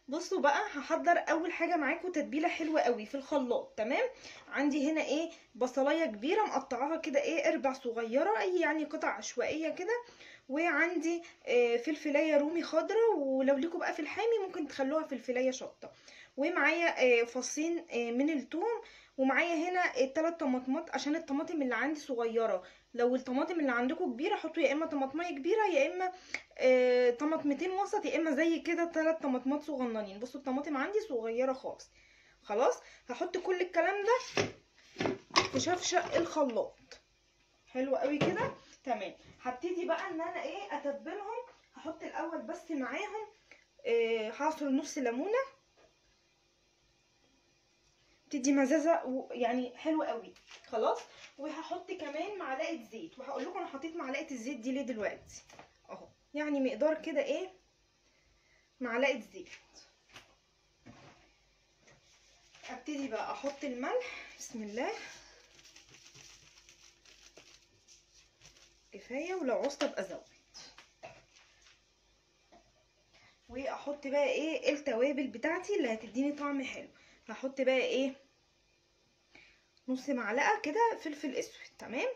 بصوا بقى هحضر اول حاجه معاكم تتبيله حلوه قوي في الخلاط تمام عندي هنا ايه بصلايه كبيره مقطعاها كده ايه اربع صغيره اي يعني قطع عشوائيه كده وعندي آه فلفلايه رومي خضراء ولو ليكوا بقى في الحامي ممكن تخلوها فلفلايه شطه ومعايا آه فصين آه من الثوم ومعايا هنا الثلاث طماطمات عشان الطماطم اللي عندي صغيره لو الطماطم اللي عندكم كبيره حطوا يا اما طماطمايه كبيره يا اما آه طماطمتين وسط يا اما زي كده ثلاث طماطمات صغننين بصوا الطماطم عندي صغيره خالص خلاص هحط كل الكلام ده في شفشق الخلاط حلو قوي كده تمام هبتدي بقى ان انا ايه اتبلهم هحط الاول بس معاهم آه هعصر نص ليمونه تدي مزازه و- يعني حلوه قوي خلاص وهحط كمان معلقه زيت وهقول لكم انا حطيت معلقه الزيت دي ليه دلوقتي اهو يعني مقدار كده ايه معلقه زيت ابتدي بقى احط الملح بسم الله كفايه ولو عوزت ابقى ازود واحط بقى ايه التوابل بتاعتي اللي هتديني طعم حلو هحط بقى ايه نص معلقه كده فلفل اسود تمام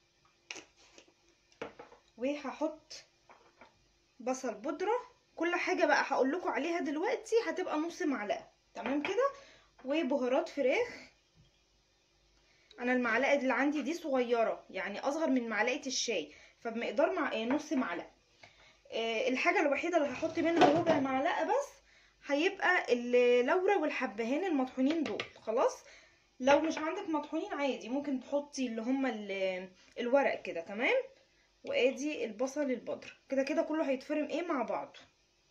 وهحط بصل بودره كل حاجه بقى هقول لكم عليها دلوقتي هتبقى نص معلقه تمام كده وبهارات فراخ انا المعلقه اللي عندي دي صغيره يعني اصغر من معلقه الشاي فبمقدار مع آه، نص معلقه آه، الحاجه الوحيده اللي هحط منها ربع معلقه بس هيبقى اللورة والحبهان المطحونين دول خلاص لو مش عندك مطحونين عادي ممكن تحطي اللي هما ال- الورق كده تمام وادي البصل البودرة كده كده كله هيتفرم ايه مع بعضه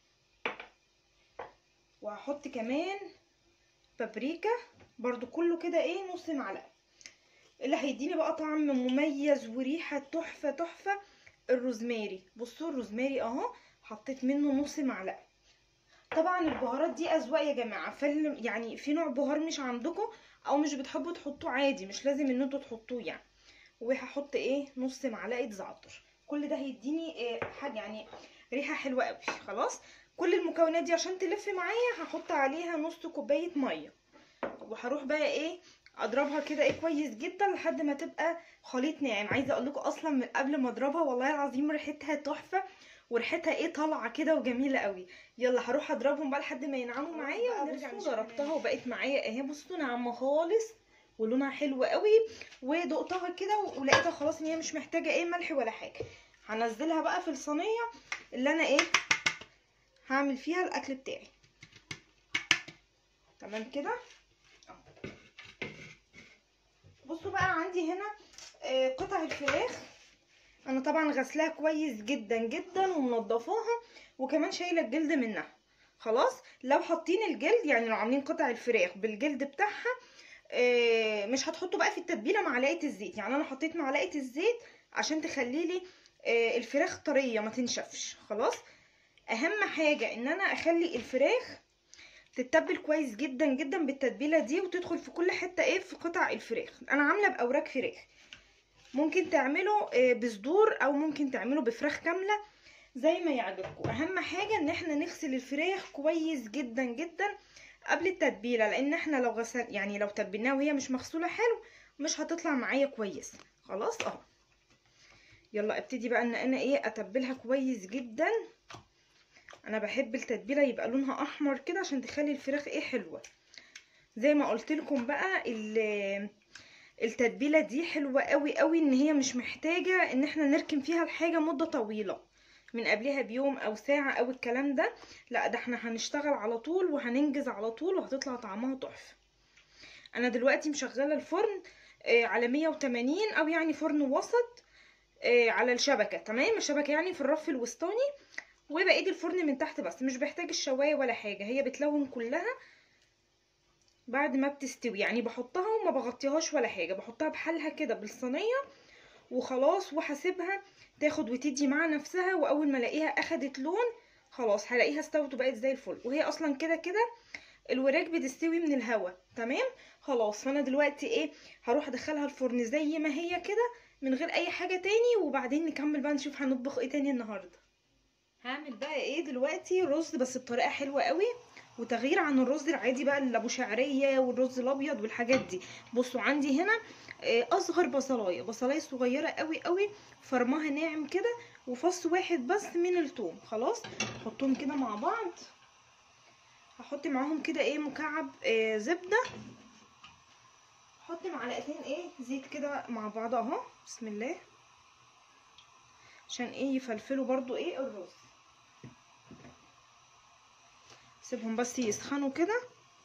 وهحط كمان بابريكا برضو كله كده ايه نص معلقة اللي هيديني بقى طعم مميز وريحة تحفة تحفة الروزماري بصوا الروزماري اهو حطيت منه نص معلقة طبعا البهارات دي اذواق يا جماعه فال يعني في نوع بهار مش عندكم او مش بتحبوا تحطوه عادي مش لازم ان انتوا تحطوه يعني وهحط ايه نص معلقه زعتر كل ده هيديني إيه حاجه يعني ريحه حلوه قوي خلاص كل المكونات دي عشان تلف معايا هحط عليها نص كوبايه ميه وهروح بقى ايه اضربها كده ايه كويس جدا لحد ما تبقى خليط ناعم عايزه اقول لكم اصلا من قبل ما اضربها والله العظيم ريحتها تحفه وريحتها ايه طالعه كده وجميله قوي يلا هروح اضربهم بقى لحد ما ينعموا معايا ونرجع بصوا ضربتها وبقت معايا اهي بصوا ناعمه خالص ولونها حلو قوي ودقتها كده ولقيتها خلاص ان هي مش محتاجه ايه ملح ولا حاجه هنزلها بقى في الصينيه اللي انا ايه هعمل فيها الاكل بتاعي تمام كده أهو. بصوا بقى عندي هنا آه، قطع الفراخ انا طبعا غسلاها كويس جدا جدا ومنضفاها وكمان شايله الجلد منها خلاص لو حاطين الجلد يعني لو عاملين قطع الفراخ بالجلد بتاعها آه، مش هتحطوا بقى في التتبيله معلقه الزيت يعني انا حطيت معلقه الزيت عشان تخلي لي آه، الفراخ طريه ما تنشفش خلاص اهم حاجه ان انا اخلي الفراخ تتبل كويس جدا جدا بالتتبيله دي وتدخل في كل حته ايه في قطع الفراخ انا عامله باوراق فراخ ممكن تعملوا آه، بصدور او ممكن تعملوا بفراخ كامله زي ما يعجبكم اهم حاجه ان احنا نغسل الفراخ كويس جدا جدا قبل التتبيله لان احنا لو غسل يعني لو تبلناها وهي مش مغسوله حلو مش هتطلع معايا كويس خلاص اهو يلا ابتدي بقى ان انا ايه اتبلها كويس جدا انا بحب التتبيله يبقى لونها احمر كده عشان تخلي الفراخ ايه حلوه زي ما قلت لكم بقى ال- التتبيله دي حلوه قوي قوي ان هي مش محتاجه ان احنا نركن فيها الحاجه مده طويله من قبلها بيوم او ساعه او الكلام ده لا ده احنا هنشتغل على طول وهننجز على طول وهتطلع طعمها تحفه انا دلوقتي مشغله الفرن آه، على 180 او يعني فرن وسط آه، على الشبكه تمام الشبكه يعني في الرف الوسطاني وبقيت الفرن من تحت بس مش بحتاج الشوايه ولا حاجه هي بتلون كلها بعد ما بتستوي يعني بحطها وما بغطيهاش ولا حاجه بحطها بحالها كده بالصينيه وخلاص وهسيبها تاخد وتدي مع نفسها واول ما الاقيها اخدت لون خلاص هلاقيها استوت وبقت زي الفل وهي اصلا كده كده الوراك بتستوي من الهوا تمام خلاص فانا دلوقتي ايه هروح ادخلها الفرن زي ما هي كده من غير اي حاجه تاني وبعدين نكمل بقى نشوف هنطبخ ايه تاني النهارده هعمل بقى ايه دلوقتي رز بس بطريقه حلوه قوي وتغيير عن الرز العادي بقى اللي ابو شعريه والرز الابيض والحاجات دي بصوا عندي هنا آه، اصغر بصلايه بصلايه صغيره قوي قوي فرمها ناعم كده وفص واحد بس من الثوم خلاص حطهم كده مع بعض هحط معاهم كده ايه مكعب آه زبده حط معلقتين ايه زيت كده مع بعض اهو بسم الله عشان ايه يفلفلوا برضو ايه الرز سيبهم بس يسخنوا كده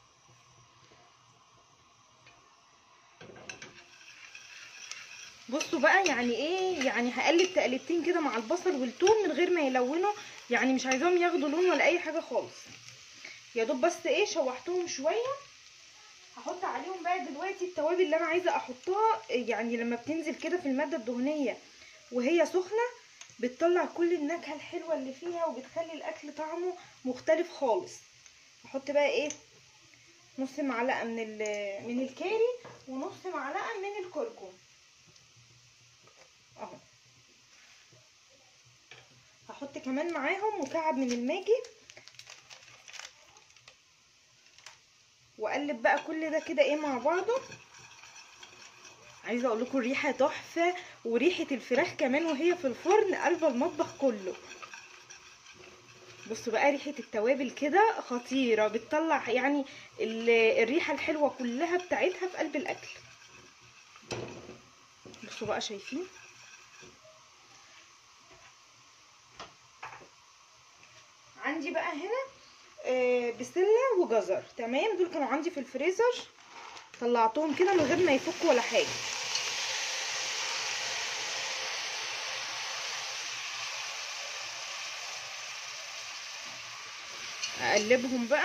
بصوا بقى يعني ايه يعني هقلب تقلبتين كده مع البصل والثوم من غير ما يلونوا يعني مش عايزاهم ياخدوا لون ولا اي حاجه خالص يا دوب بس ايه شوحتهم شويه هحط عليهم بقى دلوقتي التوابل اللي انا عايزه احطها يعني لما بتنزل كده في الماده الدهنيه وهي سخنه بتطلع كل النكهه الحلوه اللي فيها وبتخلي الاكل طعمه مختلف خالص احط بقى ايه نص معلقه من ال- من الكاري ونص معلقه من الكركم اهو هحط كمان معاهم مكعب من الماجي واقلب بقى كل ده كده ايه مع بعضه عايزه اقول لكم الريحه تحفه وريحه الفراخ كمان وهي في الفرن قلب المطبخ كله بصوا بقى ريحه التوابل كده خطيره بتطلع يعني ال- الريحه الحلوه كلها بتاعتها في قلب الاكل بصوا بقى شايفين عندي بقى هنا آه، بسله وجزر تمام دول كانوا عندي في الفريزر طلعتهم كده من غير ما يفكوا ولا حاجه اقلبهم بقى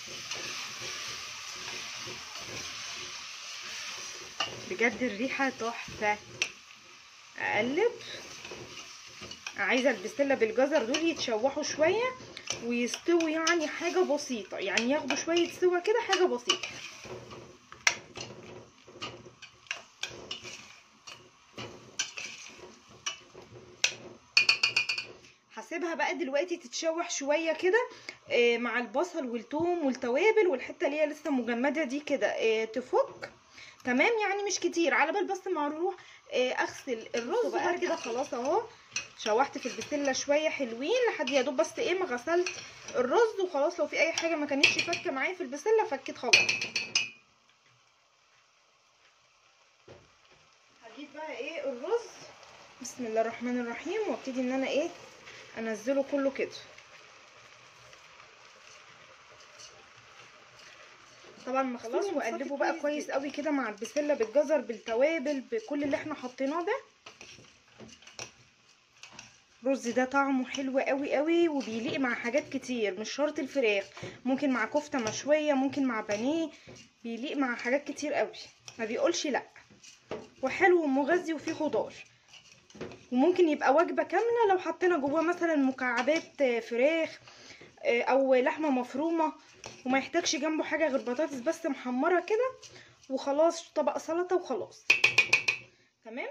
بجد الريحه تحفه اقلب عايزه البسله بالجزر دول يتشوحوا شويه ويستووا يعني حاجه بسيطه يعني ياخدوا شويه سوا كده حاجه بسيطه هسيبها بقى دلوقتي تتشوح شويه كده آه، مع البصل والثوم والتوابل والحته اللي هي لسه مجمده دي كده آه، تفك تمام يعني مش كتير على بال بس ما اروح آه، اغسل الرز بقى كده خلاص اهو شوحت في البسله شويه حلوين لحد يا دوب بس ايه ما غسلت الرز وخلاص لو في اي حاجه ما كانتش فكه معايا في البسله فكت خلاص هجيب بقى ايه الرز بسم الله الرحمن الرحيم وابتدي ان انا ايه انزله كله كده طبعا مغسول واقلبه بقى كويس قوي كده مع البسله بالجزر بالتوابل بكل اللي احنا حطيناه ده الرز ده طعمه حلو قوي قوي وبيليق مع حاجات كتير مش شرط الفراخ ممكن مع كفته مشويه ممكن مع بانيه بيليق مع حاجات كتير قوي ما بيقولش لا وحلو ومغذي وفيه خضار وممكن يبقى وجبه كامله لو حطينا جواه مثلا مكعبات آه، فراخ آه، او لحمه مفرومه وما يحتاجش جنبه حاجه غير بطاطس بس محمره كده وخلاص طبق سلطه وخلاص تمام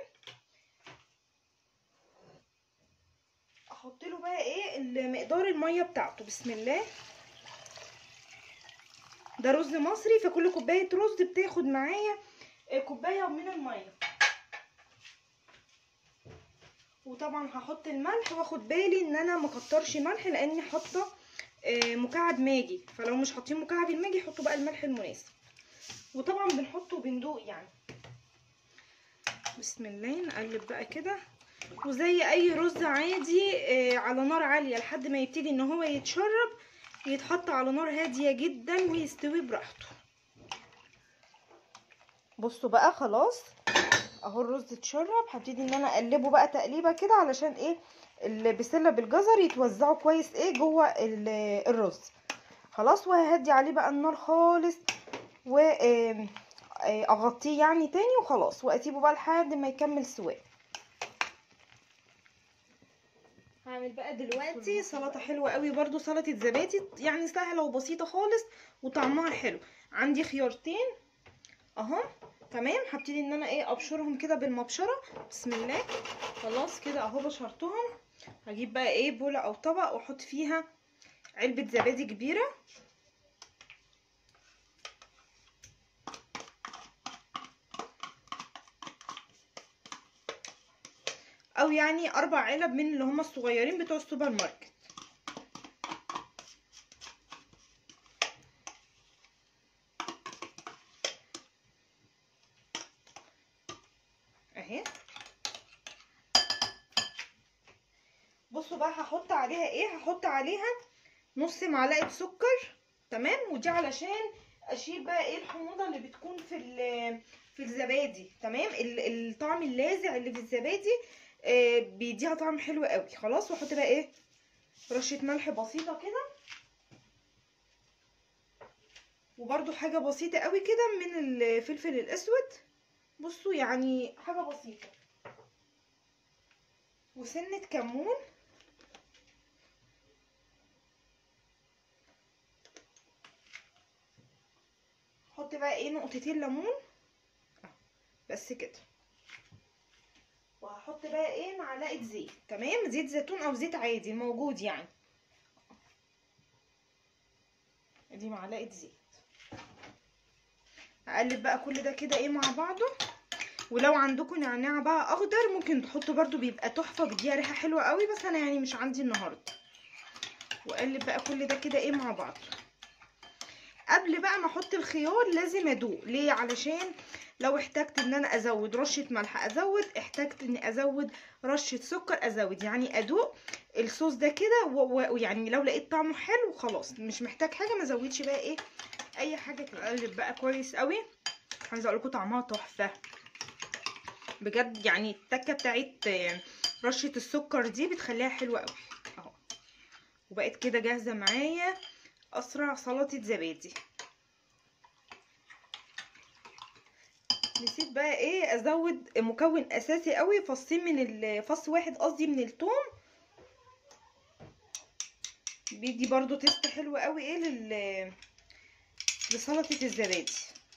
احط له بقى ايه مقدار الميه بتاعته بسم الله ده رز مصري فكل كوبايه رز بتاخد معايا آه، كوبايه من الميه وطبعا هحط الملح واخد بالي ان انا مكترش ملح لاني حاطه آه، مكعب ماجي فلو مش حاطين مكعب الماجي حطوا بقى الملح المناسب وطبعا بنحطه وبندوق يعني بسم الله نقلب بقى كده وزي اي رز عادي آه، على نار عاليه لحد ما يبتدي ان هو يتشرب يتحط على نار هاديه جدا ويستوي براحته بصوا بقى خلاص اهو الرز اتشرب هبتدي ان انا اقلبه بقى تقليبه كده علشان ايه البسله بالجزر يتوزعوا كويس ايه جوه ال- الرز خلاص وههدي عليه بقى النار خالص واغطيه يعني تاني وخلاص واسيبه بقى لحد ما يكمل سواه هعمل بقى دلوقتي سلطه حلوه قوي برضو سلطه زبادي يعني سهله وبسيطه خالص وطعمها حلو عندي خيارتين اهو تمام هبتدي ان انا ايه ابشرهم كده بالمبشره بسم الله خلاص كده اهو بشرتهم هجيب بقى ايه بوله او طبق واحط فيها علبه زبادي كبيره او يعني اربع علب من اللي هم الصغيرين بتوع السوبر ماركت اهي بصوا بقى هحط عليها ايه هحط عليها نص معلقه سكر تمام ودي علشان اشيل بقى ايه الحموضه اللي بتكون في ال- في الزبادي تمام ال- الطعم اللاذع اللي في الزبادي آه بيديها طعم حلو قوي خلاص واحط بقى ايه رشه ملح بسيطه كده وبرده حاجه بسيطه قوي كده من الفلفل الاسود بصوا يعني حاجه بسيطه وسنه كمون احط بقى ايه نقطتين ليمون بس كده وهحط بقى ايه معلقه زيت تمام زيت زيتون او زيت عادي موجود يعني دي معلقه زيت اقلب بقى كل ده كده ايه مع بعضه ولو عندكم نعناع بقى اخضر ممكن تحطوا برده بيبقى تحفه بيديها ريحه حلوه قوي بس انا يعني مش عندي النهارده واقلب بقى كل ده كده ايه مع بعض قبل بقى ما احط الخيار لازم ادوق ليه علشان لو احتجت ان انا ازود رشه ملح ازود احتجت اني ازود رشه سكر ازود يعني ادوق الصوص ده كده ويعني لو لقيت طعمه حلو خلاص مش محتاج حاجه ما ازودش بقى ايه اي حاجه تاني اقلب بقى كويس قوي عايزه اقول لكم طعمها تحفه بجد يعني التكه بتاعت رشه السكر دي بتخليها حلوه قوي اهو وبقت كده جاهزه معايا اسرع سلطه زبادي نسيت بقى ايه ازود مكون اساسي قوي فصين من فص واحد قصدي من الثوم بيدي برضو تيست حلو قوي ايه لل لسلطه الزبادي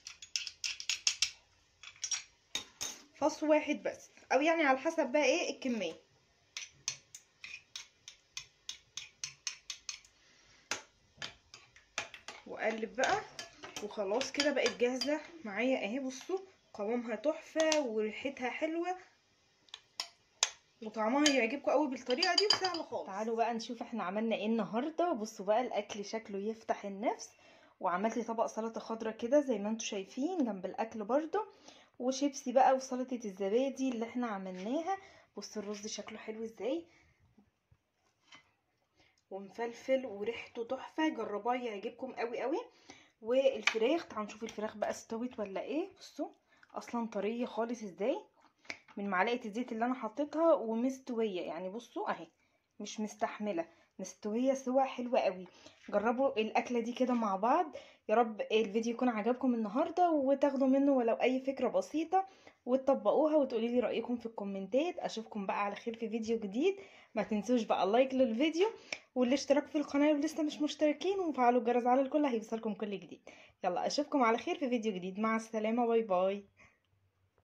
فص واحد بس او يعني على حسب بقى ايه الكميه واقلب بقى وخلاص كده بقت جاهزه معايا اهي بصوا قوامها تحفه وريحتها حلوه وطعمها يعجبكم قوي بالطريقه دي وسهله خالص تعالوا بقى نشوف احنا عملنا ايه النهارده بصوا بقى الاكل شكله يفتح النفس وعملت لي طبق سلطه خضراء كده زي ما انتم شايفين جنب الاكل برده وشيبسي بقى وسلطه الزبادي اللي احنا عملناها بصوا الرز شكله حلو ازاي ومفلفل وريحته تحفه جربوها يعجبكم قوي قوي والفراخ تعالوا نشوف الفراخ بقى استوت ولا ايه بصوا اصلا طريه خالص ازاي من معلقه الزيت اللي انا حطيتها ومستويه يعني بصوا اهي مش مستحمله مستويه سوا حلوه قوي جربوا الاكله دي كده مع بعض يا رب الفيديو يكون عجبكم النهارده وتاخدوا منه ولو اي فكره بسيطه وتطبقوها وتقولي لي رايكم في الكومنتات اشوفكم بقى على خير في فيديو جديد ما تنسوش بقى اللايك للفيديو والاشتراك في القناه لو لسه مش مشتركين وفعلوا الجرس على الكل هيوصلكم كل جديد يلا اشوفكم على خير في فيديو جديد مع السلامه باي باي